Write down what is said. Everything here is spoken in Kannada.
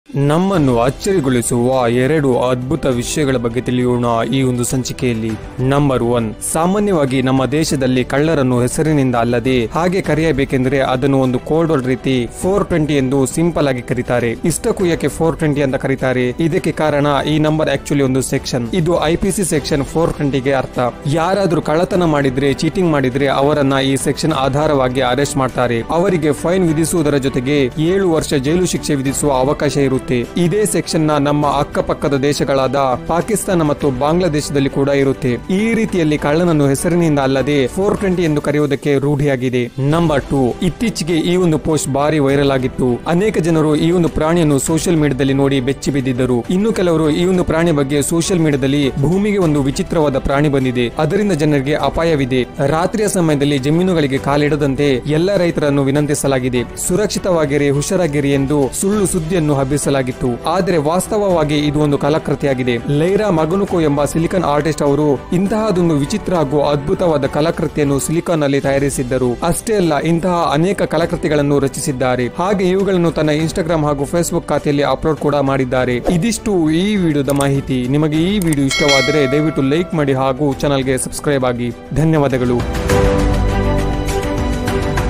ನಮ್ಮನ್ನು ಅಚ್ಚರಿಗೊಳಿಸುವ ಎರಡು ಅದ್ಭುತ ವಿಷಯಗಳ ಬಗ್ಗೆ ತಿಳಿಯೋಣ ಈ ಒಂದು ಸಂಚಿಕೆಯಲ್ಲಿ ನಂಬರ್ ಒನ್ ಸಾಮಾನ್ಯವಾಗಿ ನಮ್ಮ ದೇಶದಲ್ಲಿ ಕಳ್ಳರನ್ನು ಹೆಸರಿನಿಂದ ಅಲ್ಲದೆ ಹಾಗೆ ಕರೆಯಬೇಕೆಂದ್ರೆ ಅದನ್ನು ಒಂದು ಕೋಡ್ ವರ್ಡ್ ರೀತಿ ಫೋರ್ ಟ್ವೆಂಟಿ ಎಂದು ಸಿಂಪಲ್ ಆಗಿ ಕರೀತಾರೆ ಇಷ್ಟಕ್ಕೂ ಯಾಕೆ ಫೋರ್ ಟ್ವೆಂಟಿ ಅಂತ ಕರೀತಾರೆ ಇದಕ್ಕೆ ಕಾರಣ ಈ ನಂಬರ್ ಆಕ್ಚುಲಿ ಒಂದು ಸೆಕ್ಷನ್ ಇದು ಐಪಿಸಿ ಸೆಕ್ಷನ್ ಫೋರ್ ಟ್ವೆಂಟಿಗೆ ಅರ್ಥ ಯಾರಾದ್ರೂ ಕಳ್ಳತನ ಮಾಡಿದ್ರೆ ಚೀಟಿಂಗ್ ಮಾಡಿದ್ರೆ ಅವರನ್ನ ಈ ಸೆಕ್ಷನ್ ಆಧಾರವಾಗಿ ಅರೆಸ್ಟ್ ಮಾಡ್ತಾರೆ ಅವರಿಗೆ ಫೈನ್ ವಿಧಿಸುವುದರ ಜೊತೆಗೆ ಏಳು ವರ್ಷ ಜೈಲು ಶಿಕ್ಷೆ ವಿಧಿಸುವ ಅವಕಾಶ ಇರುತ್ತೆ ಇದೇ ಸೆಕ್ಷನ್ ನ ನಮ್ಮ ಅಕ್ಕಪಕ್ಕದ ದೇಶಗಳಾದ ಪಾಕಿಸ್ತಾನ ಮತ್ತು ಬಾಂಗ್ಲಾದೇಶದಲ್ಲಿ ಕೂಡ ಇರುತ್ತೆ ಈ ರೀತಿಯಲ್ಲಿ ಕಳ್ಳನನ್ನು ಹೆಸರಿನಿಂದ ಅಲ್ಲದೆ ಫೋರ್ ಟ್ವೆಂಟಿ ಎಂದು ಕರೆಯುವುದಕ್ಕೆ ರೂಢಿಯಾಗಿದೆ ನಂಬರ್ ಟೂ ಇತ್ತೀಚೆಗೆ ಈ ಒಂದು ಪೋಸ್ಟ್ ಬಾರಿ ವೈರಲ್ ಆಗಿತ್ತು ಅನೇಕ ಜನರು ಈ ಒಂದು ಪ್ರಾಣಿಯನ್ನು ಸೋಷಿಯಲ್ ಮೀಡಿಯಾದಲ್ಲಿ ನೋಡಿ ಬೆಚ್ಚಿ ಬಿದ್ದಿದ್ದರು ಇನ್ನು ಕೆಲವರು ಈ ಒಂದು ಪ್ರಾಣಿ ಬಗ್ಗೆ ಸೋಷಿಯಲ್ ಮೀಡಿಯಾದಲ್ಲಿ ಭೂಮಿಗೆ ಒಂದು ವಿಚಿತ್ರವಾದ ಪ್ರಾಣಿ ಬಂದಿದೆ ಅದರಿಂದ ಜನರಿಗೆ ಅಪಾಯವಿದೆ ರಾತ್ರಿಯ ಸಮಯದಲ್ಲಿ ಜಮೀನುಗಳಿಗೆ ಕಾಲಿಡದಂತೆ ಎಲ್ಲ ರೈತರನ್ನು ವಿನಂತಿಸಲಾಗಿದೆ ಸುರಕ್ಷಿತವಾಗಿರಿ ಹುಷಾರಾಗಿರಿ ಎಂದು ಸುಳ್ಳು ಸುದ್ದಿಯನ್ನು ಹಬ್ಬಿಸಲಾಗಿತ್ತು ಆದರೆ ವಾಸ್ತವವಾಗಿ ಇದು ಒಂದು ಕಲಾಕೃತಿಯಾಗಿದೆ ಲೈರಾ ಮಗನುಕೋ ಎಂಬ ಸಿಲಿಕಾನ್ ಆರ್ಟಿಸ್ಟ್ ಅವರು ಇಂತಹದೊಂದು ವಿಚಿತ್ರ ಹಾಗೂ ಅದ್ಭುತವಾದ ಕಲಾಕೃತಿಯನ್ನು ಸಿಲಿಕಾನ್ ನಲ್ಲಿ ತಯಾರಿಸಿದ್ದರು ಅಷ್ಟೇ ಅಲ್ಲ ಇಂತಹ ಅನೇಕ ಕಲಾಕೃತಿಗಳನ್ನು ರಚಿಸಿದ್ದಾರೆ ಹಾಗೆ ಇವುಗಳನ್ನು ತನ್ನ ಇನ್ಸ್ಟಾಗ್ರಾಮ್ ಹಾಗೂ ಫೇಸ್ಬುಕ್ ಖಾತೆಯಲ್ಲಿ ಅಪ್ಲೋಡ್ ಕೂಡ ಮಾಡಿದ್ದಾರೆ ಇದಿಷ್ಟು ಈ ವಿಡಿಯೋದ ಮಾಹಿತಿ ನಿಮಗೆ ಈ ವಿಡಿಯೋ ಇಷ್ಟವಾದರೆ ದಯವಿಟ್ಟು ಲೈಕ್ ಮಾಡಿ ಹಾಗೂ ಚಾನಲ್ಗೆ ಸಬ್ಸ್ಕ್ರೈಬ್ ಆಗಿ ಧನ್ಯವಾದಗಳು